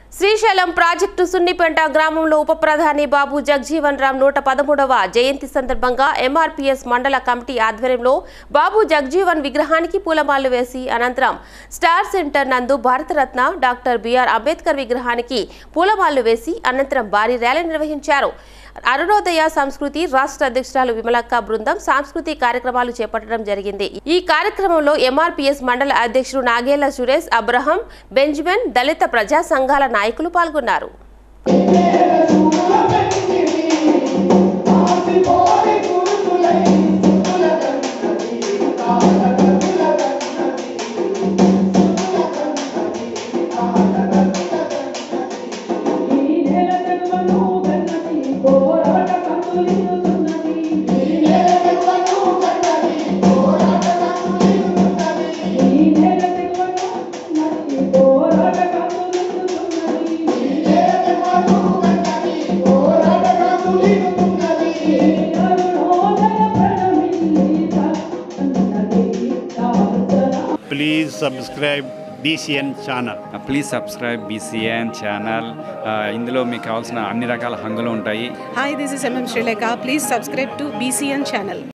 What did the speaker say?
Srisailam project Sunnipenta గ్రామంలో ఉప ప్రధాని బాబు జగ్జీవన్ రామ్ నూట పదమూడవ జయంతి సందర్భంగా ఎంఆర్పీఎస్ మండల కమిటీ ఆధ్వర్యంలో బాబు జగ్జీవన్ విగ్రహానికి పూలమాలలు వేసి అనంతరం స్టార్ సెంటర్ నందు భారతరత్న డాక్టర్ బిఆర్ అంబేద్కర్ విగ్రహానికి పూలమాలలు వేసి అనంతరం భారీ ర్యాలీ నిర్వహించారు అరుణోదయ సంస్కృతి రాష్ట్ర అధ్యక్షురాలు విమలక్క బృందం సాంస్కృతిక కార్యక్రమాలు చేపట్టడం జరిగింది ఈ కార్యక్రమంలో ఎంఆర్పీఎస్ మండల అధ్యక్షుడు నాగేళ్ల సురేష్ అబ్రహం బెంజమిన్ దళిత ప్రజా సంఘాల నాయకులు పాల్గొన్నారు ఈ నెల తెలువను గన్నతి పోరాట కందులిస్తున్నది ఈ నెల తెలువను గన్నతి పోరాట కందులిస్తున్నది అరుణోదయ ప్రణమిల్లి అన్నది దాసరా please subscribe BCN channel. Please subscribe BCN channel ఇందులో మీకు కావాల్సిన అన్ని రకాల హంగులు ఉంటాయి Hi, this is MM Sri Lanka. Please subscribe to BCN channel.